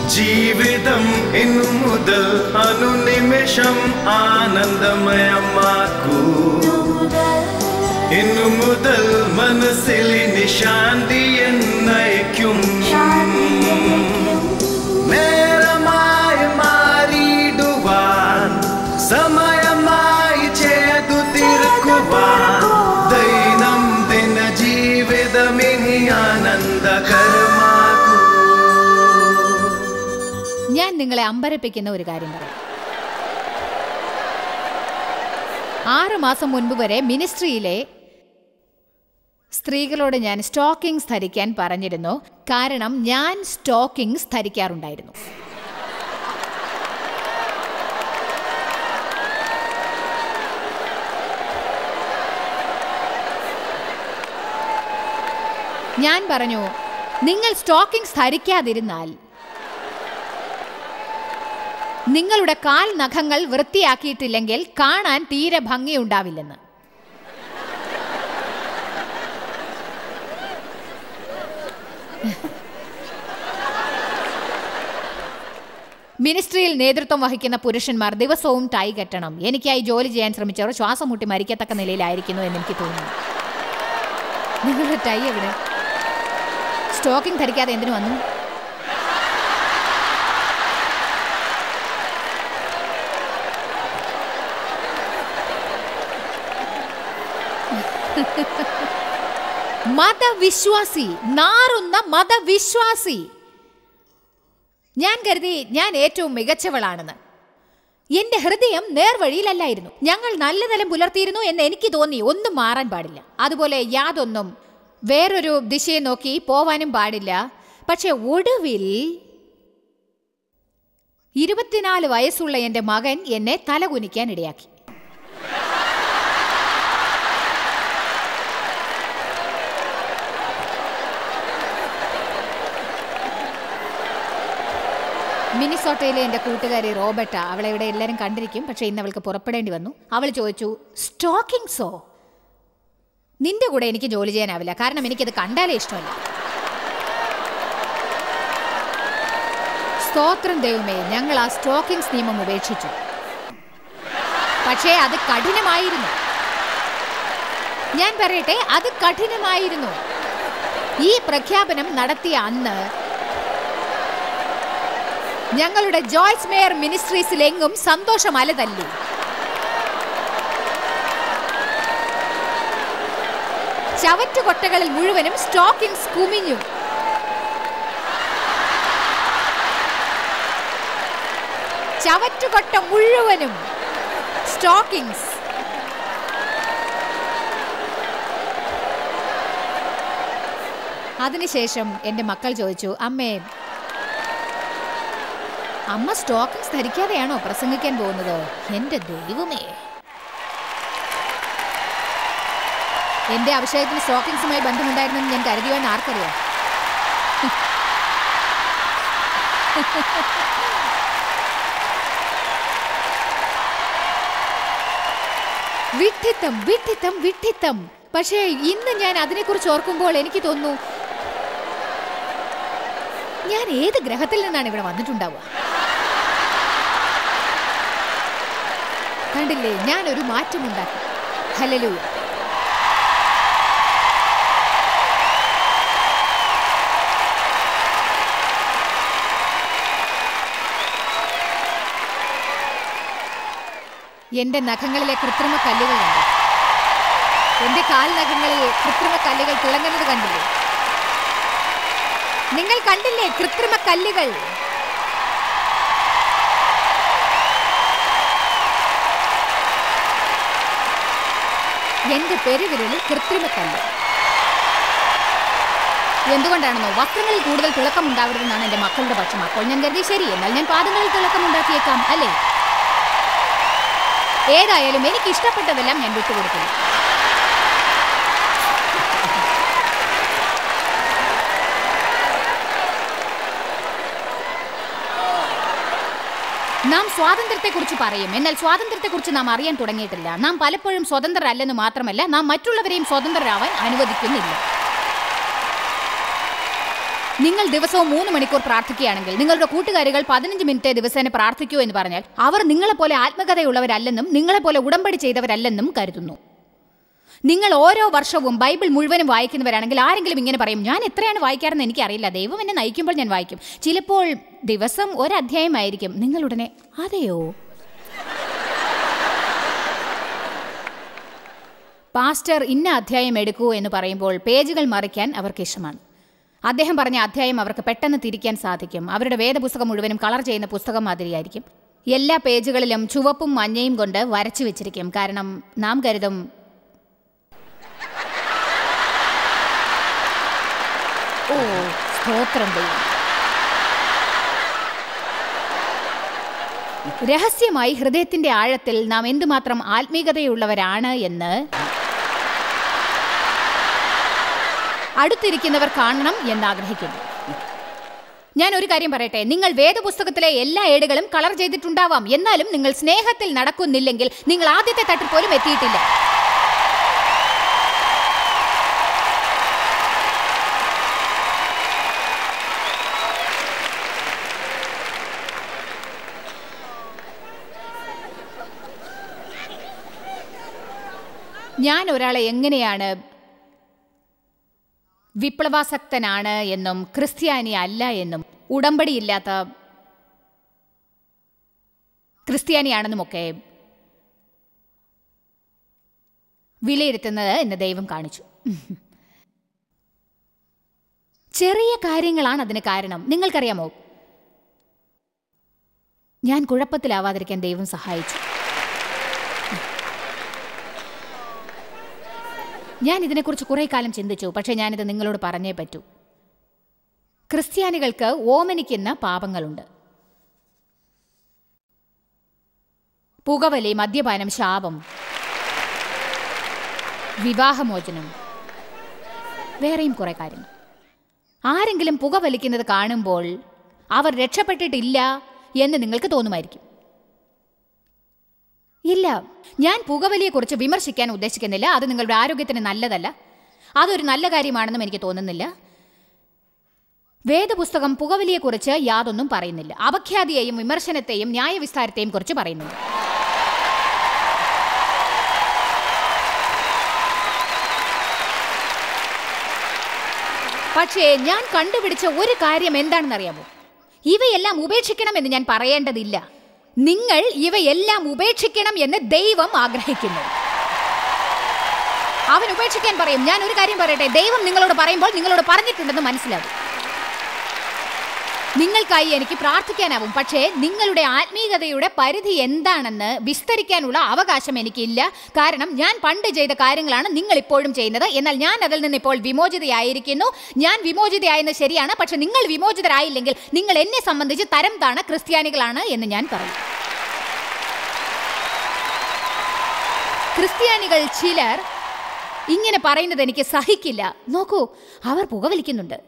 ജീവിതം ഇന്നു മുതൽ അനുനിമിഷം ആനന്ദമയമാക്കൂ ഇന്നു മുതൽ മനസ്സിലിനി ശാന്തി എന്നയക്കും നേരമായി മാറിയിടുവാൻ സമയമായി ചെയ്തു തീർക്കുവാൻ ദൈനംദിന ജീവിതമിനി ആനന്ദകരമാകൂ ഞാൻ നിങ്ങളെ അമ്പരപ്പിക്കുന്ന ഒരു കാര്യം പറയാം ആറ് മാസം മുൻപ് വരെ മിനിസ്ട്രിയിലെ സ്ത്രീകളോട് ഞാൻ സ്റ്റോക്കിംഗ്സ് ധരിക്കാൻ പറഞ്ഞിരുന്നു കാരണം ഞാൻ സ്റ്റോക്കിംഗ്സ് ധരിക്കാറുണ്ടായിരുന്നു ഞാൻ പറഞ്ഞു നിങ്ങൾ സ്റ്റോക്കിംഗ്സ് ധരിക്കാതിരുന്നാൽ നിങ്ങളുടെ കാൽ നഖങ്ങൾ വൃത്തിയാക്കിയിട്ടില്ലെങ്കിൽ കാണാൻ തീരെ ഭംഗിയുണ്ടാവില്ലെന്ന് മിനിസ്ട്രിയിൽ നേതൃത്വം വഹിക്കുന്ന പുരുഷന്മാർ ദിവസവും ടൈ കെട്ടണം എനിക്കായി ജോലി ചെയ്യാൻ ശ്രമിച്ചവർ ശ്വാസം മുട്ടി മരിക്കത്തക്ക നിലയിലായിരിക്കുന്നു എന്ന് എനിക്ക് തോന്നുന്നു നിങ്ങളുടെ ടൈ എവിടെ സ്റ്റോക്കിംഗ് ധരിക്കാതെ എന്തിനു വന്നു മതവിശ്വാസി നാറുന്ന മതവിശ്വാസി ഞാൻ കരുതി ഞാൻ ഏറ്റവും മികച്ചവളാണെന്ന് എന്റെ ഹൃദയം നേർവഴിയിലല്ലായിരുന്നു ഞങ്ങൾ നല്ല നിലം പുലർത്തിയിരുന്നു എന്ന് എനിക്ക് തോന്നി ഒന്നും മാറാൻ പാടില്ല അതുപോലെ യാതൊന്നും വേറൊരു ദിശയെ നോക്കി പോവാനും പാടില്ല പക്ഷെ ഒടുവിൽ ഇരുപത്തിനാല് വയസ്സുള്ള എന്റെ മകൻ എന്നെ തലകുനിക്കാൻ ഇടയാക്കി മിനിസോട്ടയിലെ എൻ്റെ കൂട്ടുകാരി റോബർട്ട അവളെ ഇവിടെ എല്ലാവരും കണ്ടിരിക്കും പക്ഷേ ഇന്ന് അവൾക്ക് പുറപ്പെടേണ്ടി വന്നു അവൾ ചോദിച്ചു സ്റ്റോക്കിങ്സോ നിന്റെ കൂടെ എനിക്ക് ജോലി ചെയ്യാനാവില്ല കാരണം എനിക്കത് കണ്ടാലേ ഇഷ്ടമല്ല സ്തോത്രം ദൈവമേ ഞങ്ങൾ ആ സ്റ്റോക്കിങ്സ് നിയമം ഉപേക്ഷിച്ചു പക്ഷേ അത് കഠിനമായിരുന്നു ഞാൻ പറയട്ടെ അത് കഠിനമായിരുന്നു ഈ പ്രഖ്യാപനം നടത്തിയ അന്ന് ഞങ്ങളുടെ ജോയ്സ് മേയർ മിനിസ്ട്രീസിലെങ്ങും സന്തോഷം അലതല്ലി ചവറ്റുകൊട്ടകളിൽ മുഴുവനും സ്റ്റോക്കിംഗ്സ് കുമിഞ്ഞു ചവറ്റുകൊട്ട മുഴുവനും സ്റ്റോക്കിംഗ്സ് അതിനുശേഷം എൻ്റെ മക്കൾ ചോദിച്ചു അമ്മേ അമ്മ സ്റ്റോക്കിംഗ്സ് ധരിക്കാതെയാണോ പ്രസംഗിക്കാൻ പോകുന്നത് എന്റെ ദൈവമേ എന്റെ അഭിഷേകത്തിന് സ്റ്റോക്കിംഗ്സുമായി ബന്ധമുണ്ടായിരുന്നെന്ന് ഞാൻ കരുതിയോന്ന് ആർക്കറിയാം വിഡ്ഢിത്തം വിഡ്ഢിത്തം വിഡ്ഢിത്തം പക്ഷേ ഇന്ന് ഞാൻ അതിനെക്കുറിച്ച് ഓർക്കുമ്പോൾ എനിക്ക് തോന്നുന്നു ഞാൻ ഏത് ഗ്രഹത്തിൽ നിന്നാണ് ഇവിടെ വന്നിട്ടുണ്ടാവുക കണ്ടില്ലേ ഞാൻ ഒരു മാറ്റമുണ്ടാക്കി ഹലലൂയ എന്റെ നഖങ്ങളിലെ കൃത്രിമ കല്ലുകൾ കണ്ടു എന്റെ കാൽ നഖങ്ങളിൽ കൃത്രിമ കല്ലുകൾ തിളങ്ങുന്നത് കണ്ടില്ലേ നിങ്ങൾ കണ്ടില്ലേ കൃത്രിമ കല്ലുകൾ എന്റെ പെരുവിരലിൽ കൃത്രിമ കല്ല് എന്തുകൊണ്ടാണെന്നോ വസ്ത്രങ്ങളിൽ കൂടുതൽ തിളക്കം ഉണ്ടാവരുതെന്നാണ് എന്റെ മക്കളുടെ പക്ഷം അപ്പോൾ ഞാൻ കരുതി ശരി എന്നാൽ ഞാൻ പാദങ്ങളിൽ തിളക്കം ഉണ്ടാക്കിയേക്കാം അല്ലേ ഏതായാലും എനിക്ക് ഇഷ്ടപ്പെട്ടതെല്ലാം ഞാൻ വിട്ടുകൊടുക്കില്ല നാം സ്വാതന്ത്ര്യത്തെക്കുറിച്ച് പറയും എന്നാൽ സ്വാതന്ത്ര്യത്തെക്കുറിച്ച് നാം അറിയാൻ തുടങ്ങിയിട്ടില്ല നാം പലപ്പോഴും സ്വതന്ത്രരല്ലെന്ന് മാത്രമല്ല നാം മറ്റുള്ളവരെയും സ്വതന്ത്രരാവാൻ അനുവദിക്കുന്നില്ല നിങ്ങൾ ദിവസവും മൂന്ന് മണിക്കൂർ പ്രാർത്ഥിക്കുകയാണെങ്കിൽ നിങ്ങളുടെ കൂട്ടുകാരികൾ പതിനഞ്ച് മിനിറ്റ് ദിവസേന പ്രാർത്ഥിക്കൂ എന്ന് പറഞ്ഞാൽ അവർ നിങ്ങളെപ്പോലെ ആത്മകഥയുള്ളവരല്ലെന്നും നിങ്ങളെപ്പോലെ ഉടമ്പടി ചെയ്തവരല്ലെന്നും കരുതുന്നു നിങ്ങൾ ഓരോ വർഷവും ബൈബിൾ മുഴുവനും വായിക്കുന്നവരാണെങ്കിൽ ആരെങ്കിലും ഇങ്ങനെ പറയും ഞാൻ എത്രയാണ് വായിക്കാറെന്ന് എനിക്കറിയില്ല ദൈവം എന്നെ നയിക്കുമ്പോൾ ഞാൻ വായിക്കും ചിലപ്പോൾ ദിവസം ഒരധ്യായമായിരിക്കും നിങ്ങളുടനെ അതെയോ പാസ്റ്റർ ഇന്ന അധ്യായം എടുക്കൂ എന്ന് പറയുമ്പോൾ പേജുകൾ മറിക്കാൻ അവർക്ക് ഇഷ്ടമാണ് അദ്ദേഹം പറഞ്ഞ അധ്യായം അവർക്ക് പെട്ടെന്ന് തിരിക്കാൻ സാധിക്കും അവരുടെ വേദപുസ്തകം മുഴുവനും കളർ ചെയ്യുന്ന പുസ്തകം മാതിരിയായിരിക്കും എല്ലാ പേജുകളിലും ചുവപ്പും മഞ്ഞയും കൊണ്ട് വരച്ചു വെച്ചിരിക്കും കാരണം നാം കരുതും ഓ സ്തോത്രം ദൈവം രഹസ്യമായി ഹൃദയത്തിന്റെ ആഴത്തിൽ നാം എന്തുമാത്രം ആത്മീകതയുള്ളവരാണ് എന്ന് അടുത്തിരിക്കുന്നവർ കാണണം എന്ന് ആഗ്രഹിക്കുന്നു ഞാൻ ഒരു കാര്യം പറയട്ടെ നിങ്ങൾ വേദപുസ്തകത്തിലെ എല്ലാ ഏടുകളും കളർ ചെയ്തിട്ടുണ്ടാവാം എന്നാലും നിങ്ങൾ സ്നേഹത്തിൽ നടക്കുന്നില്ലെങ്കിൽ നിങ്ങൾ ആദ്യത്തെ തട്ടിൽ പോലും എത്തിയിട്ടില്ല ഞാൻ ഒരാളെ എങ്ങനെയാണ് വിപ്ലവാസക്തനാണ് എന്നും ക്രിസ്ത്യാനി അല്ല എന്നും ഉടമ്പടിയില്ലാത്ത ക്രിസ്ത്യാനിയാണെന്നുമൊക്കെ വിലയിരുത്തുന്നത് എന്ന് ദൈവം കാണിച്ചു ചെറിയ കാര്യങ്ങളാണ് അതിന് കാരണം നിങ്ങൾക്കറിയാമോ ഞാൻ കുഴപ്പത്തിലാവാതിരിക്കാൻ ദൈവം സഹായിച്ചു ഞാൻ ഇതിനെക്കുറിച്ച് കുറേ കാലം ചിന്തിച്ചു പക്ഷേ ഞാനിത് നിങ്ങളോട് പറഞ്ഞേ പറ്റൂ ക്രിസ്ത്യാനികൾക്ക് ഓമനിക്കുന്ന പാപങ്ങളുണ്ട് പുകവലി മദ്യപാനം ശാപം വിവാഹമോചനം വേറെയും കുറെ കാര്യങ്ങൾ ആരെങ്കിലും പുകവലിക്കുന്നത് കാണുമ്പോൾ അവർ രക്ഷപ്പെട്ടിട്ടില്ല എന്ന് നിങ്ങൾക്ക് തോന്നുമായിരിക്കും ഇല്ല ഞാൻ പുകവലിയെക്കുറിച്ച് വിമർശിക്കാൻ ഉദ്ദേശിക്കുന്നില്ല അത് നിങ്ങളുടെ ആരോഗ്യത്തിന് നല്ലതല്ല അതൊരു നല്ല കാര്യമാണെന്നും എനിക്ക് തോന്നുന്നില്ല വേദപുസ്തകം പുകവലിയെക്കുറിച്ച് യാതൊന്നും പറയുന്നില്ല അപഖ്യാതിയെയും വിമർശനത്തെയും ന്യായവിസ്താരത്തെയും കുറിച്ച് പറയുന്നുണ്ട് പക്ഷേ ഞാൻ കണ്ടുപിടിച്ച ഒരു കാര്യം എന്താണെന്നറിയാമോ ഇവയെല്ലാം ഉപേക്ഷിക്കണമെന്ന് ഞാൻ പറയേണ്ടതില്ല നിങ്ങൾ ഇവയെല്ലാം ഉപേക്ഷിക്കണം എന്ന് ദൈവം ആഗ്രഹിക്കുന്നു അവൻ ഉപേക്ഷിക്കാൻ പറയും ഞാൻ ഒരു കാര്യം പറയട്ടെ ദൈവം നിങ്ങളോട് പറയുമ്പോൾ നിങ്ങളോട് പറഞ്ഞിട്ടുണ്ടെന്ന് മനസ്സിലാവും നിങ്ങൾക്കായി എനിക്ക് പ്രാർത്ഥിക്കാനാവും പക്ഷേ നിങ്ങളുടെ ആത്മീയതയുടെ പരിധി എന്താണെന്ന് വിസ്തരിക്കാനുള്ള അവകാശം എനിക്കില്ല കാരണം ഞാൻ പണ്ട് ചെയ്ത കാര്യങ്ങളാണ് നിങ്ങൾ ഇപ്പോഴും ചെയ്യുന്നത് എന്നാൽ ഞാൻ അതിൽ നിന്ന് ഇപ്പോൾ വിമോചിതയായിരിക്കുന്നു ഞാൻ വിമോചിതയായെന്ന് ശരിയാണ് പക്ഷെ നിങ്ങൾ വിമോചിതരായില്ലെങ്കിൽ നിങ്ങൾ എന്നെ സംബന്ധിച്ച് തരം താണ ക്രിസ്ത്യാനികളാണ് എന്ന് ഞാൻ പറയും ക്രിസ്ത്യാനികൾ ചിലർ ഇങ്ങനെ പറയുന്നത് എനിക്ക് സഹിക്കില്ല നോക്കൂ അവർ പുകവലിക്കുന്നുണ്ട്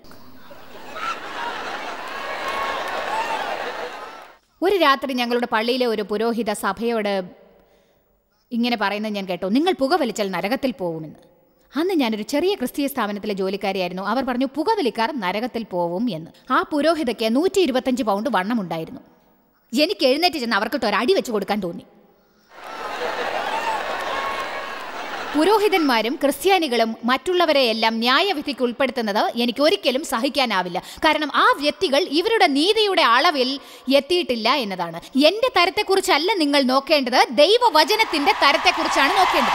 ഒരു രാത്രി ഞങ്ങളുടെ പള്ളിയിലെ ഒരു പുരോഹിത സഭയോട് ഇങ്ങനെ പറയുന്നത് ഞാൻ കേട്ടു നിങ്ങൾ പുകവലിച്ചാൽ നരകത്തിൽ പോകുമെന്ന് അന്ന് ഞാനൊരു ചെറിയ ക്രിസ്തീയ സ്ഥാപനത്തിലെ ജോലിക്കാരിയായിരുന്നു അവർ പറഞ്ഞു പുകവലിക്കാർ നരകത്തിൽ പോവും എന്ന് ആ പുരോഹിതയ്ക്ക് നൂറ്റി ഇരുപത്തഞ്ച് പൗണ്ട് വണ്ണമുണ്ടായിരുന്നു എനിക്ക് എഴുന്നേറ്റ് ചെന്ന് അവർക്കിട്ട് ഒരു അടി വെച്ച് കൊടുക്കാൻ തോന്നി പുരോഹിതന്മാരും ക്രിസ്ത്യാനികളും മറ്റുള്ളവരെയെല്ലാം ന്യായവിധിക്ക് ഉൾപ്പെടുത്തുന്നത് എനിക്ക് ഒരിക്കലും സഹിക്കാനാവില്ല കാരണം ആ വ്യക്തികൾ ഇവരുടെ നീതിയുടെ അളവിൽ എത്തിയിട്ടില്ല എന്നതാണ് എന്റെ തരത്തെക്കുറിച്ചല്ല നിങ്ങൾ നോക്കേണ്ടത് ദൈവവചനത്തിന്റെ തരത്തെക്കുറിച്ചാണ് നോക്കേണ്ടത്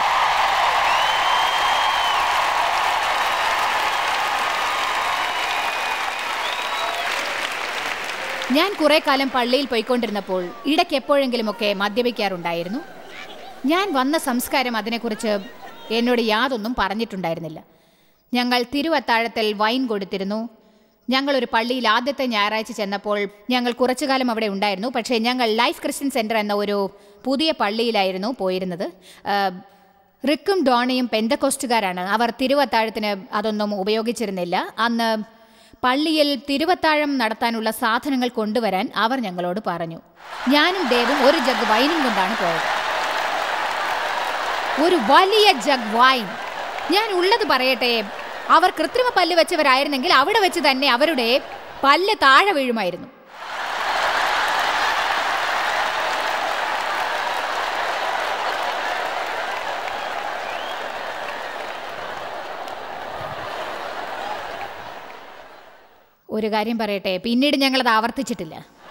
ഞാൻ കുറെ കാലം പള്ളിയിൽ പോയിക്കൊണ്ടിരുന്നപ്പോൾ ഇടയ്ക്ക് എപ്പോഴെങ്കിലുമൊക്കെ മദ്യപിക്കാറുണ്ടായിരുന്നു ഞാൻ വന്ന സംസ്കാരം അതിനെക്കുറിച്ച് എന്നോട് യാതൊന്നും പറഞ്ഞിട്ടുണ്ടായിരുന്നില്ല ഞങ്ങൾ തിരുവത്താഴത്തിൽ വൈൻ കൊടുത്തിരുന്നു ഞങ്ങൾ ഒരു പള്ളിയിൽ ആദ്യത്തെ ഞായറാഴ്ച ചെന്നപ്പോൾ ഞങ്ങൾ കുറച്ചു കാലം അവിടെ ഉണ്ടായിരുന്നു പക്ഷേ ഞങ്ങൾ ലൈഫ് ക്രിസ്ത്യൻ സെൻറ്റർ എന്ന ഒരു പുതിയ പള്ളിയിലായിരുന്നു പോയിരുന്നത് ആ, റിക്കും ഡോണയും പെന്തക്കോസ്റ്റുകാരാണ് അവർ തിരുവത്താഴത്തിന് അതൊന്നും ഉപയോഗിച്ചിരുന്നില്ല അന്ന് പള്ളിയിൽ തിരുവത്താഴം നടത്താനുള്ള സാധനങ്ങൾ കൊണ്ടുവരാൻ അവർ ഞങ്ങളോട് പറഞ്ഞു ഞാനും ദേവും ഒരു ജഗ് വൈനും കൊണ്ടാണ് പോയത് ഒരു വലിയ ജഗ് വൈൻ ഞാൻ ഉള്ളത് പറയട്ടെ അവർ കൃത്രിമ പല്ല് വെച്ചവരായിരുന്നെങ്കിൽ അവിടെ വെച്ച് തന്നെ അവരുടെ പല്ല് താഴെ വീഴുമായിരുന്നു ഒരു കാര്യം പറയട്ടെ പിന്നീട് ഞങ്ങളത് ആവർത്തിച്ചിട്ടില്ല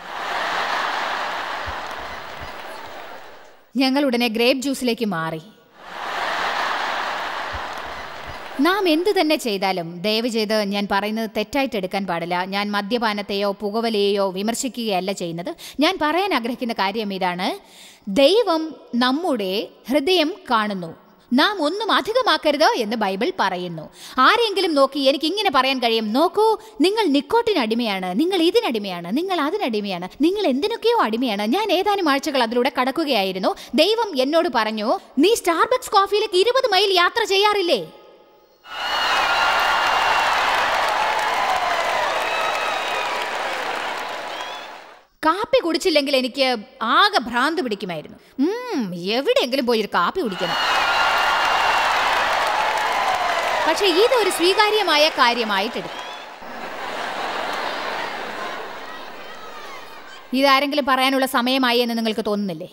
ഞങ്ങൾ ഉടനെ ഗ്രേപ്പ് ജ്യൂസിലേക്ക് മാറി നാം എന്തു തന്നെ ചെയ്താലും ദയവ് ചെയ്ത് ഞാൻ പറയുന്നത് തെറ്റായിട്ട് എടുക്കാൻ പാടില്ല ഞാൻ മദ്യപാനത്തെയോ പുകവലിയെയോ വിമർശിക്കുകയല്ല ചെയ്യുന്നത് ഞാൻ പറയാൻ ആഗ്രഹിക്കുന്ന കാര്യം ഇതാണ് ദൈവം നമ്മുടെ ഹൃദയം കാണുന്നു നാം ഒന്നും അധികമാക്കരുത് എന്ന് ബൈബിൾ പറയുന്നു ആരെങ്കിലും നോക്കി എനിക്ക് ഇങ്ങനെ പറയാൻ കഴിയും നോക്കൂ നിങ്ങൾ നിക്കോട്ടിന് അടിമയാണ് നിങ്ങൾ ഇതിനടിമയാണ് നിങ്ങൾ അതിനടിമയാണ് നിങ്ങൾ എന്തിനൊക്കെയോ അടിമയാണ് ഞാൻ ഏതാനും ആഴ്ചകൾ അതിലൂടെ കടക്കുകയായിരുന്നു ദൈവം എന്നോട് പറഞ്ഞു നീ സ്റ്റാർബക്സ് കോഫിയിലേക്ക് ഇരുപത് മൈൽ യാത്ര ചെയ്യാറില്ലേ കാപ്പി കുടിച്ചില്ലെങ്കിൽ എനിക്ക് ആകെ ഭ്രാന്ത് പിടിക്കുമായിരുന്നു ഉം, എവിടെയെങ്കിലും പോയി ഒരു കാപ്പി കുടിക്കണം പക്ഷെ ഇതൊരു സ്വീകാര്യമായ കാര്യമായിട്ടെടുക്കും ഇതാരെങ്കിലും പറയാനുള്ള സമയമായി എന്ന് നിങ്ങൾക്ക് തോന്നുന്നില്ലേ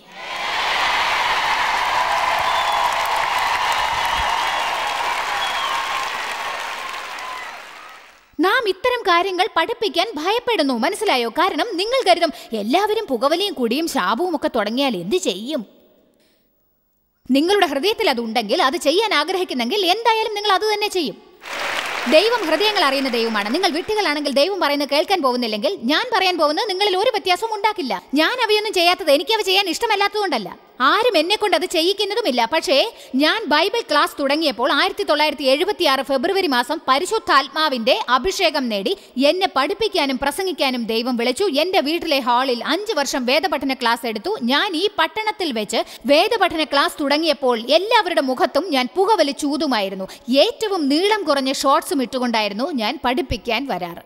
നാം ഇത്തരം കാര്യങ്ങൾ പഠിപ്പിക്കാൻ ഭയപ്പെടുന്നു മനസ്സിലായോ കാരണം നിങ്ങൾ കരുതും എല്ലാവരും പുകവലിയും കുടിയും ശാപവും ഒക്കെ തുടങ്ങിയാൽ എന്ത് ചെയ്യും നിങ്ങളുടെ ഹൃദയത്തിൽ അതുണ്ടെങ്കിൽ അത് ചെയ്യാൻ ആഗ്രഹിക്കുന്നെങ്കിൽ എന്തായാലും നിങ്ങൾ അത് തന്നെ ചെയ്യും ദൈവം ഹൃദയങ്ങൾ അറിയുന്ന ദൈവമാണ് നിങ്ങൾ വിട്ടുകളാണെങ്കിൽ ദൈവം പറയുന്നത് കേൾക്കാൻ പോകുന്നില്ലെങ്കിൽ ഞാൻ പറയാൻ പോകുന്നത് നിങ്ങളിൽ ഒരു വ്യത്യാസവും ഉണ്ടാക്കില്ല ഞാൻ അവയൊന്നും ചെയ്യാത്തത് എനിക്ക് അവ ചെയ്യാൻ ഇഷ്ടമല്ലാത്തതുകൊണ്ടല്ല ആരും എന്നെ കൊണ്ട് അത് ചെയ്യിക്കുന്നതുമില്ല പക്ഷേ ഞാൻ ബൈബിൾ ക്ലാസ് തുടങ്ങിയപ്പോൾ ആയിരത്തി തൊള്ളായിരത്തി എഴുപത്തി ആറ് ഫെബ്രുവരി മാസം പരിശുദ്ധാത്മാവിന്റെ അഭിഷേകം നേടി എന്നെ പഠിപ്പിക്കാനും പ്രസംഗിക്കാനും ദൈവം വിളിച്ചു എന്റെ വീട്ടിലെ ഹാളിൽ അഞ്ച് വർഷം വേദപഠന ക്ലാസ് എടുത്തു ഞാൻ ഈ പട്ടണത്തിൽ വെച്ച് വേദപഠന ക്ലാസ് തുടങ്ങിയപ്പോൾ എല്ലാവരുടെ മുഖത്തും ഞാൻ പുകവലി ചൂതുമായിരുന്നു ഏറ്റവും നീളം കുറഞ്ഞ ഷോർട്സും ഇട്ടുകൊണ്ടായിരുന്നു ഞാൻ പഠിപ്പിക്കാൻ വരാറ്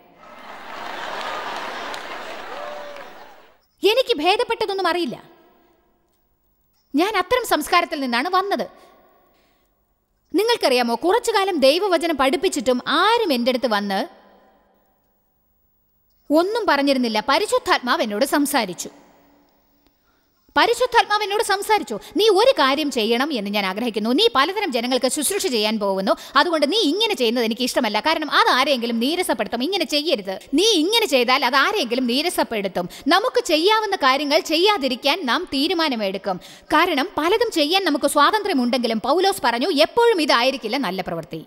എനിക്ക് ഭേദപ്പെട്ടതൊന്നും അറിയില്ല ഞാൻ അത്തരം സംസ്കാരത്തിൽ നിന്നാണ് വന്നത് നിങ്ങൾക്കറിയാമോ കുറച്ചു കാലം ദൈവവചനം പഠിപ്പിച്ചിട്ടും ആരും എൻ്റെ അടുത്ത് വന്ന് ഒന്നും പറഞ്ഞിരുന്നില്ല പരിശുദ്ധാത്മാവ് എന്നോട് സംസാരിച്ചു പരിശുദ്ധാത്മാവ് എന്നോട് സംസാരിച്ചു നീ ഒരു കാര്യം ചെയ്യണം എന്ന് ഞാൻ ആഗ്രഹിക്കുന്നു നീ പലതരം ജനങ്ങൾക്ക് ശുശ്രൂഷ ചെയ്യാൻ പോകുന്നു അതുകൊണ്ട് നീ ഇങ്ങനെ ചെയ്യുന്നത് എനിക്ക് ഇഷ്ടമല്ല കാരണം അത് ആരെങ്കിലും നീരസപ്പെടുത്തും ഇങ്ങനെ ചെയ്യരുത് നീ ഇങ്ങനെ ചെയ്താൽ അത് ആരെങ്കിലും നീരസപ്പെടുത്തും നമുക്ക് ചെയ്യാവുന്ന കാര്യങ്ങൾ ചെയ്യാതിരിക്കാൻ നാം തീരുമാനമെടുക്കും കാരണം പലതും ചെയ്യാൻ നമുക്ക് സ്വാതന്ത്ര്യമുണ്ടെങ്കിലും പൗലോസ് പറഞ്ഞു എപ്പോഴും ഇതായിരിക്കില്ല നല്ല പ്രവൃത്തി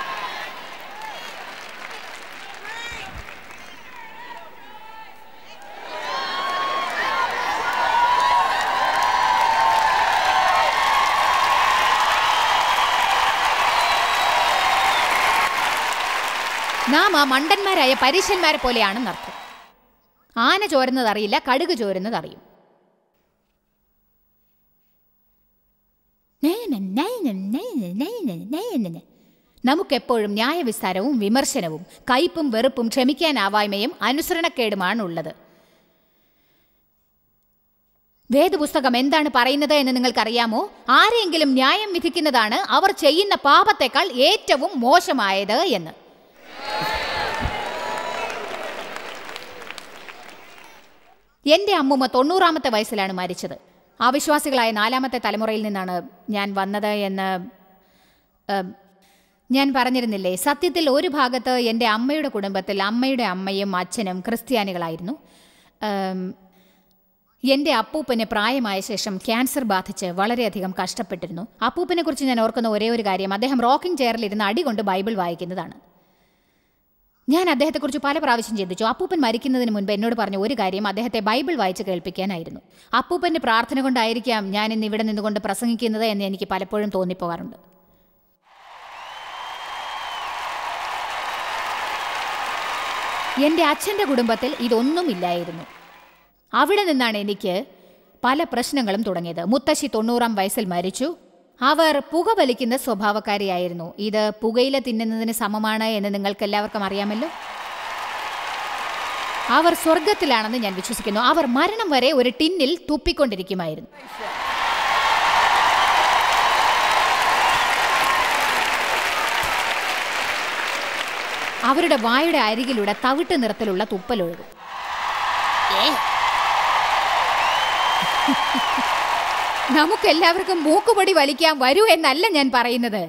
നാം ആ മണ്ടന്മാരായ പരീശന്മാരെ പോലെയാണെന്നർത്ഥം ആന ചോരുന്നത് അറിയില്ല കടുക് ചോരുന്നത് അറിയും നമുക്കെപ്പോഴും ന്യായവിസ്താരവും വിമർശനവും കയ്പും വെറുപ്പും ക്ഷമിക്കാനാവായ്മയും അനുസരണക്കേടുമാണ് ഉള്ളത് വേദപുസ്തകം എന്താണ് പറയുന്നത് എന്ന് നിങ്ങൾക്കറിയാമോ ആരെങ്കിലും ന്യായം വിധിക്കുന്നതാണ് അവർ ചെയ്യുന്ന പാപത്തെക്കാൾ ഏറ്റവും മോശമായത് എന്ന് എൻ്റെ അമ്മുമ്മ തൊണ്ണൂറാമത്തെ വയസ്സിലാണ് മരിച്ചത് അവിശ്വാസികളായ നാലാമത്തെ തലമുറയിൽ നിന്നാണ് ഞാൻ വന്നത് എന്ന് ഏം, ഞാൻ പറഞ്ഞിരുന്നില്ലേ സത്യത്തിൽ ഒരു ഭാഗത്ത് എൻ്റെ അമ്മയുടെ കുടുംബത്തിൽ അമ്മയുടെ അമ്മയും അച്ഛനും ക്രിസ്ത്യാനികളായിരുന്നു ഏം, എൻ്റെ അപ്പൂപ്പന് പ്രായമായ ശേഷം ക്യാൻസർ ബാധിച്ച് വളരെയധികം കഷ്ടപ്പെട്ടിരുന്നു അപ്പൂപ്പനെ കുറിച്ച് ഞാൻ ഓർക്കുന്ന ഒരേ ഒരു കാര്യം അദ്ദേഹം റോക്കിംഗ് ചെയറിലിരുന്ന് അടി കൊണ്ട് ബൈബിൾ വായിക്കുന്നതാണ് ഞാൻ അദ്ദേഹത്തെക്കുറിച്ച് പല പ്രാവശ്യം ചിന്തിച്ചു അപ്പൂപ്പൻ മരിക്കുന്നതിന് മുൻപ് എന്നോട് പറഞ്ഞ ഒരു കാര്യം അദ്ദേഹത്തെ ബൈബിൾ വായിച്ച് കേൾപ്പിക്കാനായിരുന്നു അപ്പൂപ്പന്റെ പ്രാർത്ഥന കൊണ്ടായിരിക്കാം ഞാൻ ഇന്ന് ഇവിടെ നിന്നുകൊണ്ട് പ്രസംഗിക്കുന്നത് എന്ന് എനിക്ക് പലപ്പോഴും തോന്നിപ്പോകാറുണ്ട് എൻ്റെ അച്ഛൻ്റെ കുടുംബത്തിൽ ഇതൊന്നുമില്ലായിരുന്നു അവിടെ നിന്നാണ് എനിക്ക് പല പ്രശ്നങ്ങളും തുടങ്ങിയത് മുത്തശ്ശി തൊണ്ണൂറാം വയസ്സിൽ മരിച്ചു അവർ പുകവലിക്കുന്ന സ്വഭാവക്കാരിയായിരുന്നു ഇത് പുകയില തിന്നുന്നതിന് സമമാണ് എന്ന് നിങ്ങൾക്ക് എല്ലാവർക്കും അറിയാമല്ലോ അവർ സ്വർഗത്തിലാണെന്ന് ഞാൻ വിശ്വസിക്കുന്നു അവർ മരണം വരെ ഒരു ടിന്നിൽ തുപ്പിക്കൊണ്ടിരിക്കുമായിരുന്നു അവരുടെ വായുടെ അരികിലൂടെ തവിട്ട് നിറത്തിലുള്ള തുപ്പലൊഴുകും നമുക്കെല്ലാവർക്കും മൂക്കുപൊടി വലിക്കാൻ വരൂ എന്നല്ല ഞാൻ പറയുന്നത്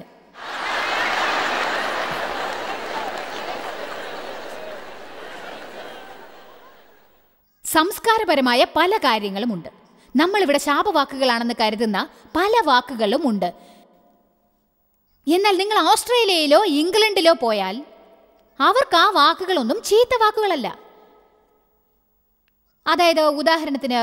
സംസ്കാരപരമായ പല കാര്യങ്ങളുമുണ്ട് നമ്മളിവിടെ ശാപവാക്കുകളാണെന്ന് കരുതുന്ന പല വാക്കുകളും ഉണ്ട് എന്നാൽ നിങ്ങൾ ഓസ്ട്രേലിയയിലോ ഇംഗ്ലണ്ടിലോ പോയാൽ അവർക്ക് ആ വാക്കുകളൊന്നും ചീത്ത വാക്കുകളല്ല അതായത് ഉദാഹരണത്തിന്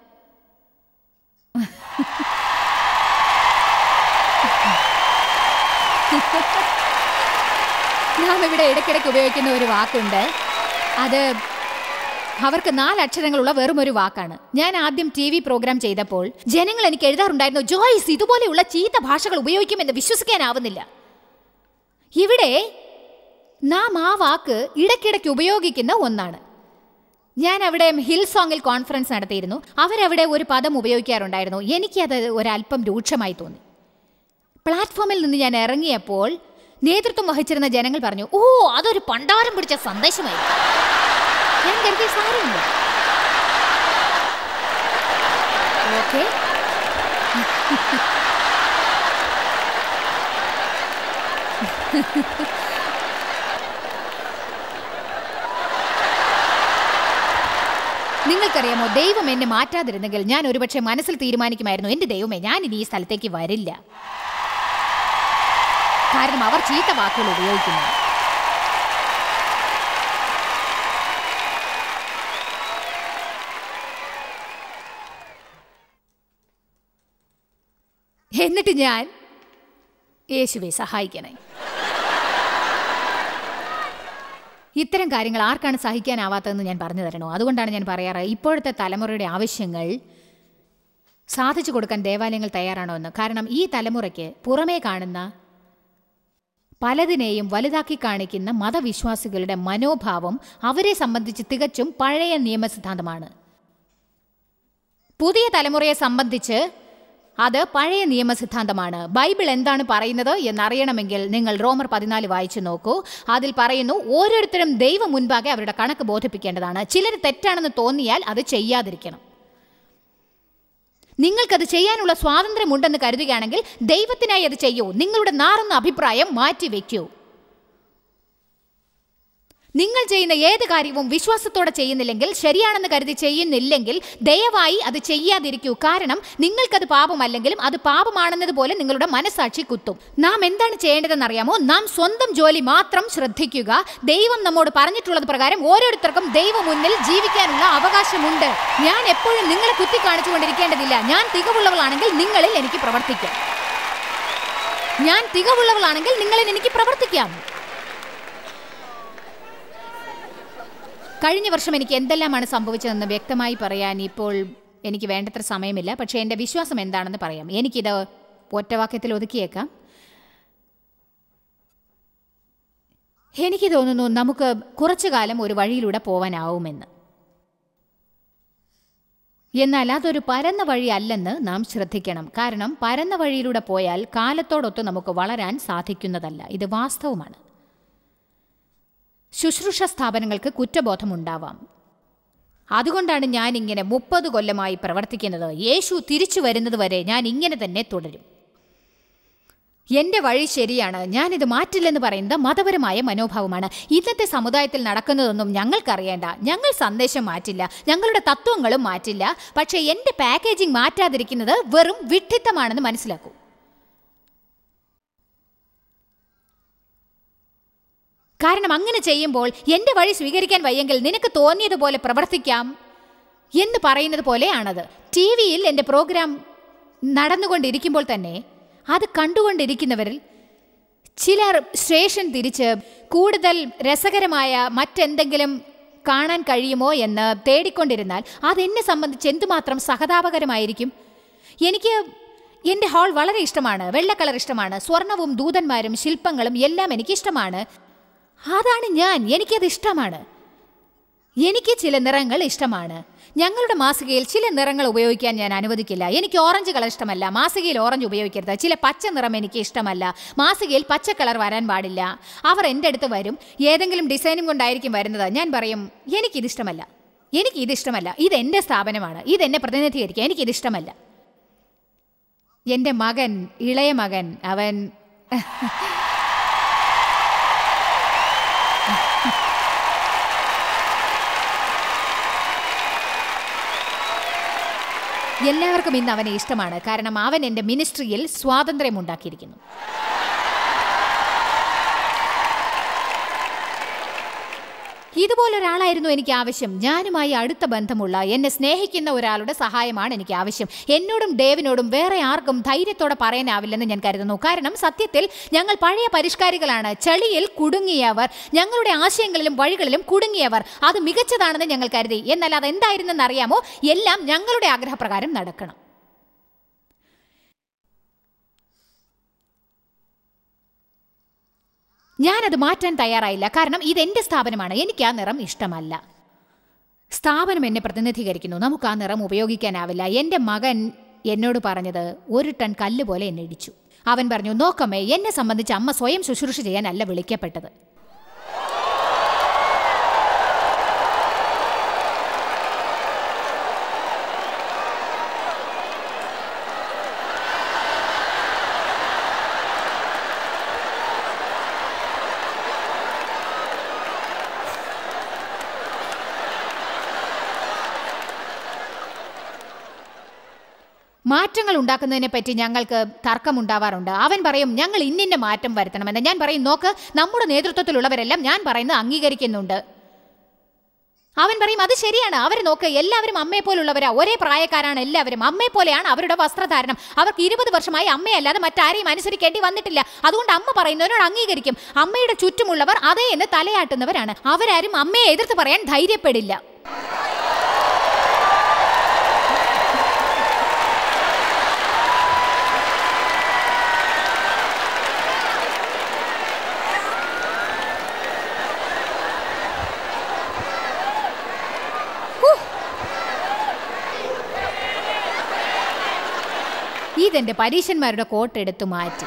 നാം ഇവിടെ ഇടയ്ക്കിടയ്ക്ക് ഉപയോഗിക്കുന്ന ഒരു വാക്കുണ്ട് അത് അവർക്ക് നാലക്ഷരങ്ങളുള്ള വെറും ഒരു വാക്കാണ് ഞാൻ ആദ്യം ടി വി പ്രോഗ്രാം ചെയ്തപ്പോൾ ജനങ്ങൾ എനിക്ക് എഴുതാറുണ്ടായിരുന്നു ജോയ്സ് ഇതുപോലെയുള്ള ചീത്ത ഭാഷകൾ ഉപയോഗിക്കുമെന്ന് വിശ്വസിക്കാനാവുന്നില്ല ഇവിടെ നാം ആ വാക്ക് ഇടയ്ക്കിടയ്ക്ക് ഉപയോഗിക്കുന്ന ഒന്നാണ് ഞാൻ അവിടെ ഹിൽ സോങ്ങിൽ കോൺഫറൻസ് നടത്തിയിരുന്നു അവരവിടെ ഒരു പദം ഉപയോഗിക്കാറുണ്ടായിരുന്നു എനിക്കത് ഒരല്പം രൂക്ഷമായി തോന്നി പ്ലാറ്റ്ഫോമിൽ നിന്ന് ഞാൻ ഇറങ്ങിയപ്പോൾ നേതൃത്വം വഹിച്ചിരുന്ന ജനങ്ങൾ പറഞ്ഞു ഓ അതൊരു പണ്ടാരം പിടിച്ച സന്ദേശമായി ഞാൻ കരുതി സാരമില്ല ഓക്കെ നിങ്ങൾക്കറിയാമോ ദൈവം എന്നെ മാറ്റാതിരുന്നെങ്കിൽ ഞാൻ ഒരുപക്ഷെ മനസ്സിൽ തീരുമാനിക്കുമായിരുന്നു എന്റെ ദൈവമേ ഞാൻ ഇനി ഈ സ്ഥലത്തേക്ക് വരില്ല കാരണം അവർ ചീത്ത വാക്കുകൾ ഉപയോഗിക്കുന്നു എന്നിട്ട് ഞാൻ യേശുവെ സഹായിക്കണേ ഇത്തരം കാര്യങ്ങൾ ആർക്കാണ് സഹിക്കാനാവാത്തതെന്ന് ഞാൻ പറഞ്ഞു തരണോ അതുകൊണ്ടാണ് ഞാൻ പറയാറ് ഇപ്പോഴത്തെ തലമുറയുടെ ആവശ്യങ്ങൾ സാധിച്ചു കൊടുക്കാൻ ദേവാലയങ്ങൾ തയ്യാറാണോ എന്ന് കാരണം ഈ തലമുറയ്ക്ക് പുറമേ കാണുന്ന പലതിനെയും വലുതാക്കി കാണിക്കുന്ന മതവിശ്വാസികളുടെ മനോഭാവം അവരെ സംബന്ധിച്ച് തികച്ചും പഴയ നിയമസിദ്ധാന്തമാണ് പുതിയ തലമുറയെ സംബന്ധിച്ച് അത് പഴയ നിയമസിദ്ധാന്തമാണ് ബൈബിൾ എന്താണ് പറയുന്നത് എന്നറിയണമെങ്കിൽ നിങ്ങൾ റോമർ പതിനാല് വായിച്ചു നോക്കൂ അതിൽ പറയുന്നു ഓരോരുത്തരും ദൈവം മുൻപാകെ അവരുടെ കണക്ക് ബോധിപ്പിക്കേണ്ടതാണ് ചിലർ തെറ്റാണെന്ന് തോന്നിയാൽ അത് ചെയ്യാതിരിക്കണം നിങ്ങൾക്കത് ചെയ്യാനുള്ള സ്വാതന്ത്ര്യമുണ്ടെന്ന് കരുതുകയാണെങ്കിൽ ദൈവത്തിനായി അത് ചെയ്യൂ നിങ്ങളുടെ നാറുന്ന അഭിപ്രായം മാറ്റിവെക്കൂ നിങ്ങൾ ചെയ്യുന്ന ഏത് കാര്യവും വിശ്വാസത്തോടെ ചെയ്യുന്നില്ലെങ്കിൽ ശരിയാണെന്ന് കരുതി ചെയ്യുന്നില്ലെങ്കിൽ ദയവായി അത് ചെയ്യാതിരിക്കൂ കാരണം നിങ്ങൾക്കത് പാപമല്ലെങ്കിലും അത് പാപമാണെന്നതുപോലെ നിങ്ങളുടെ മനസാക്ഷി കുത്തും നാം എന്താണ് ചെയ്യേണ്ടതെന്ന് അറിയാമോ നാം സ്വന്തം ജോലി മാത്രം ശ്രദ്ധിക്കുക ദൈവം നമ്മോട് പറഞ്ഞിട്ടുള്ളത് പ്രകാരം ഓരോരുത്തർക്കും ദൈവം മുന്നിൽ ജീവിക്കാനുള്ള അവകാശമുണ്ട് ഞാൻ എപ്പോഴും നിങ്ങളെ കുത്തി കാണിച്ചുകൊണ്ടിരിക്കേണ്ടതില്ല ഞാൻ തികവുള്ളവളാണെങ്കിൽ നിങ്ങളിൽ എനിക്ക് പ്രവർത്തിക്കാം ഞാൻ തികവുള്ളവളാണെങ്കിൽ നിങ്ങളിൽ എനിക്ക് പ്രവർത്തിക്കാം കഴിഞ്ഞ വർഷം എനിക്ക് എന്തെല്ലാമാണ് സംഭവിച്ചതെന്ന് വ്യക്തമായി പറയാൻ ഇപ്പോൾ എനിക്ക് വേണ്ടത്ര സമയമില്ല പക്ഷേ എൻ്റെ വിശ്വാസം എന്താണെന്ന് പറയാം എനിക്കിത് ഒറ്റവാക്യത്തിൽ ഒതുക്കിയേക്കാം എനിക്ക് തോന്നുന്നു നമുക്ക് കുറച്ചു കാലം ഒരു വഴിയിലൂടെ പോവാനാവുമെന്ന് എന്നാൽ അതൊരു പരന്ന വഴി അല്ലെന്ന് നാം ശ്രദ്ധിക്കണം കാരണം പരന്ന വഴിയിലൂടെ പോയാൽ കാലത്തോടൊത്ത് നമുക്ക് വളരാൻ സാധിക്കുന്നതല്ല ഇത് വാസ്തവമാണ് ശുശ്രൂഷ സ്ഥാപനങ്ങൾക്ക് കുറ്റബോധമുണ്ടാവാം അതുകൊണ്ടാണ് ഞാൻ ഇങ്ങനെ മുപ്പത് കൊല്ലമായി പ്രവർത്തിക്കുന്നത് യേശു തിരിച്ചു വരുന്നത് വരെ ഞാൻ ഇങ്ങനെ തന്നെ തുടരും എന്റെ വഴി ശരിയാണ് ഞാനിത് മാറ്റില്ലെന്ന് പറയുന്നത് മതപരമായ മനോഭാവമാണ് ഇന്നത്തെ സമുദായത്തിൽ നടക്കുന്നതൊന്നും ഞങ്ങൾക്കറിയേണ്ട ഞങ്ങൾ സന്ദേശം മാറ്റില്ല ഞങ്ങളുടെ തത്വങ്ങളും മാറ്റില്ല പക്ഷേ എന്റെ പാക്കേജിംഗ് മാറ്റാതിരിക്കുന്നത് വെറും വിഡ്ഢിത്തമാണെന്ന് മനസ്സിലാക്കൂ കാരണം അങ്ങനെ ചെയ്യുമ്പോൾ എന്റെ വഴി സ്വീകരിക്കാൻ വയ്യെങ്കിൽ നിനക്ക് തോന്നിയതുപോലെ പ്രവർത്തിക്കാം എന്ന് പറയുന്നത് പോലെയാണത് ടി വിയിൽ എൻ്റെ പ്രോഗ്രാം നടന്നുകൊണ്ടിരിക്കുമ്പോൾ തന്നെ അത് കണ്ടുകൊണ്ടിരിക്കുന്നവരിൽ ചിലർ സ്റ്റേഷൻ തിരിച്ച് കൂടുതൽ രസകരമായ മറ്റെന്തെങ്കിലും കാണാൻ കഴിയുമോ എന്ന് തേടിക്കൊണ്ടിരുന്നാൽ അതെന്നെ സംബന്ധിച്ച് എന്തുമാത്രം സഹതാപകരമായിരിക്കും എനിക്ക് എൻ്റെ ഹാൾ വളരെ ഇഷ്ടമാണ് വെള്ള കളർ ഇഷ്ടമാണ് സ്വർണവും ദൂതന്മാരും ശില്പങ്ങളും എല്ലാം എനിക്ക് ഇഷ്ടമാണ് അതാണ് ഞാൻ എനിക്കത് ഇഷ്ടമാണ് എനിക്ക് ചില നിറങ്ങൾ ഇഷ്ടമാണ് ഞങ്ങളുടെ മാസികയിൽ ചില നിറങ്ങൾ ഉപയോഗിക്കാൻ ഞാൻ അനുവദിക്കില്ല എനിക്ക് ഓറഞ്ച് കളർ ഇഷ്ടമല്ല മാസികയിൽ ഓറഞ്ച് ഉപയോഗിക്കരുത് ചില പച്ച നിറം എനിക്ക് ഇഷ്ടമല്ല മാസികയിൽ പച്ച കളർ വരാൻ പാടില്ല അവർ എൻ്റെ അടുത്ത് വരും ഏതെങ്കിലും ഡിസൈനും കൊണ്ടായിരിക്കും വരുന്നത് ഞാൻ പറയും എനിക്കിതിഷ്ടമല്ല എനിക്കിതിഷ്ടമല്ല ഇത് എൻ്റെ സ്ഥാപനമാണ് ഇതെന്നെ പ്രതിനിധീകരിക്കുക എനിക്കിതിഷ്ടമല്ല എൻ്റെ മകൻ ഇളയ മകൻ അവൻ എല്ലാവർക്കും ഇന്ന് അവനെ ഇഷ്ടമാണ് കാരണം അവൻ എൻ്റെ മിനിസ്ട്രിയിൽ സ്വാതന്ത്ര്യം ഉണ്ടാക്കിയിരിക്കുന്നു ഇതുപോലൊരാളായിരുന്നു എനിക്ക് ആവശ്യം ഞാനുമായി അടുത്ത ബന്ധമുള്ള എന്നെ സ്നേഹിക്കുന്ന ഒരാളുടെ സഹായമാണ് എനിക്ക് ആവശ്യം എന്നോടും ഡേവിനോടും വേറെ ആർക്കും ധൈര്യത്തോടെ പറയാനാവില്ലെന്ന് ഞാൻ കരുതുന്നു കാരണം സത്യത്തിൽ ഞങ്ങൾ പഴയ പരിഷ്കാരികളാണ് ചളിയിൽ കുടുങ്ങിയവർ ഞങ്ങളുടെ ആശയങ്ങളിലും വഴികളിലും കുടുങ്ങിയവർ അത് മികച്ചതാണെന്ന് ഞങ്ങൾ കരുതി എന്നാൽ അതെന്തായിരുന്നെന്ന് അറിയാമോ എല്ലാം ഞങ്ങളുടെ ആഗ്രഹപ്രകാരം നടക്കണം ഞാനത് മാറ്റാൻ തയ്യാറായില്ല കാരണം ഇത് എൻ്റെ സ്ഥാപനമാണ് എനിക്ക് ആ നിറം ഇഷ്ടമല്ല സ്ഥാപനം എന്നെ പ്രതിനിധീകരിക്കുന്നു നമുക്ക് ആ നിറം ഉപയോഗിക്കാനാവില്ല എൻ്റെ മകൻ എന്നോട് പറഞ്ഞത് ഒരു ടൺ കല്ല് പോലെ എന്നെ ഇടിച്ചു അവൻ പറഞ്ഞു നോക്കമ്മേ എന്നെ സംബന്ധിച്ച് അമ്മ സ്വയം ശുശ്രൂഷ ചെയ്യാനല്ല വിളിക്കപ്പെട്ടത് മാറ്റങ്ങൾ ഉണ്ടാക്കുന്നതിനെ പറ്റി ഞങ്ങൾക്ക് തർക്കമുണ്ടാവാറുണ്ട് അവൻ പറയും ഞങ്ങൾ ഇന്നിന്റെ മാറ്റം വരുത്തണമെന്ന് ഞാൻ പറയും നോക്ക് നമ്മുടെ നേതൃത്വത്തിലുള്ളവരെല്ലാം ഞാൻ പറയുന്നത് അംഗീകരിക്കുന്നുണ്ട് അവൻ പറയും അത് ശരിയാണ് അവർ നോക്ക് എല്ലാവരും അമ്മയെ പോലുള്ളവരാ ഒരേ പ്രായക്കാരാണ് എല്ലാവരും അമ്മയെ പോലെയാണ് അവരുടെ വസ്ത്രധാരണം അവർക്ക് ഇരുപത് വർഷമായി അമ്മയല്ലാതെ മറ്റാരെയും അനുസരിക്കേണ്ടി വന്നിട്ടില്ല അതുകൊണ്ട് അമ്മ പറയുന്നവരോട് അംഗീകരിക്കും അമ്മയുടെ ചുറ്റുമുള്ളവർ അതേ എന്ന് തലയാട്ടുന്നവരാണ് അവരാരും അമ്മയെ എതിർത്ത് പറയാൻ ധൈര്യപ്പെടില്ല ഇതെന്റെ പരീശന്മാരുടെ കോട്ട് എടുത്തു മാറ്റി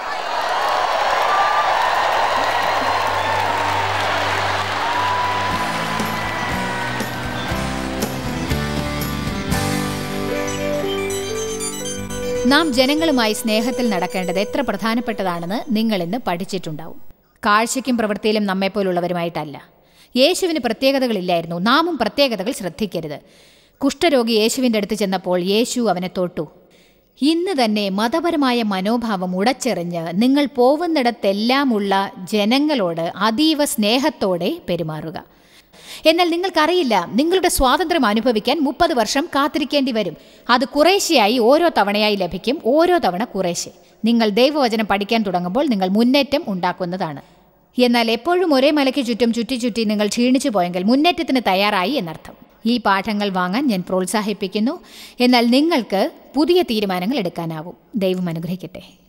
നാം ജനങ്ങളുമായി സ്നേഹത്തിൽ നടക്കേണ്ടത് എത്ര പ്രധാനപ്പെട്ടതാണെന്ന് നിങ്ങൾ ഇന്ന് പഠിച്ചിട്ടുണ്ടാവും കാഴ്ചയ്ക്കും പ്രവൃത്തിയിലും നമ്മെപ്പോലുള്ളവരുമായിട്ടല്ല യേശുവിന് പ്രത്യേകതകളില്ലായിരുന്നു നാമും പ്രത്യേകതകൾ ശ്രദ്ധിക്കരുത് കുഷ്ഠരോഗി യേശുവിൻ്റെ അടുത്ത് ചെന്നപ്പോൾ യേശു അവനെ തൊട്ടു ഇന്ന് തന്നെ മതപരമായ മനോഭാവം ഉടച്ചെറിഞ്ഞ് നിങ്ങൾ പോകുന്നിടത്തെല്ലാമുള്ള ജനങ്ങളോട് അതീവ സ്നേഹത്തോടെ പെരുമാറുക എന്നാൽ നിങ്ങൾക്കറിയില്ല നിങ്ങളുടെ സ്വാതന്ത്ര്യം അനുഭവിക്കാൻ മുപ്പത് വർഷം കാത്തിരിക്കേണ്ടി വരും അത് കുറേശ്ശെയായി ഓരോ തവണയായി ലഭിക്കും ഓരോ തവണ കുറേശ്ശെ നിങ്ങൾ ദൈവവചനം പഠിക്കാൻ തുടങ്ങുമ്പോൾ നിങ്ങൾ മുന്നേറ്റം ഉണ്ടാക്കുന്നതാണ് എന്നാൽ എപ്പോഴും ഒരേ മലയ്ക്ക് ചുറ്റും ചുറ്റി ചുറ്റി നിങ്ങൾ ക്ഷീണിച്ചു പോയെങ്കിൽ മുന്നേറ്റത്തിന് തയ്യാറായി എന്നർത്ഥം ഈ പാഠങ്ങൾ വാങ്ങാൻ ഞാൻ പ്രോത്സാഹിപ്പിക്കുന്നു എന്നാൽ നിങ്ങൾക്ക് പുതിയ തീരുമാനങ്ങൾ എടുക്കാനാവും ദൈവം അനുഗ്രഹിക്കട്ടെ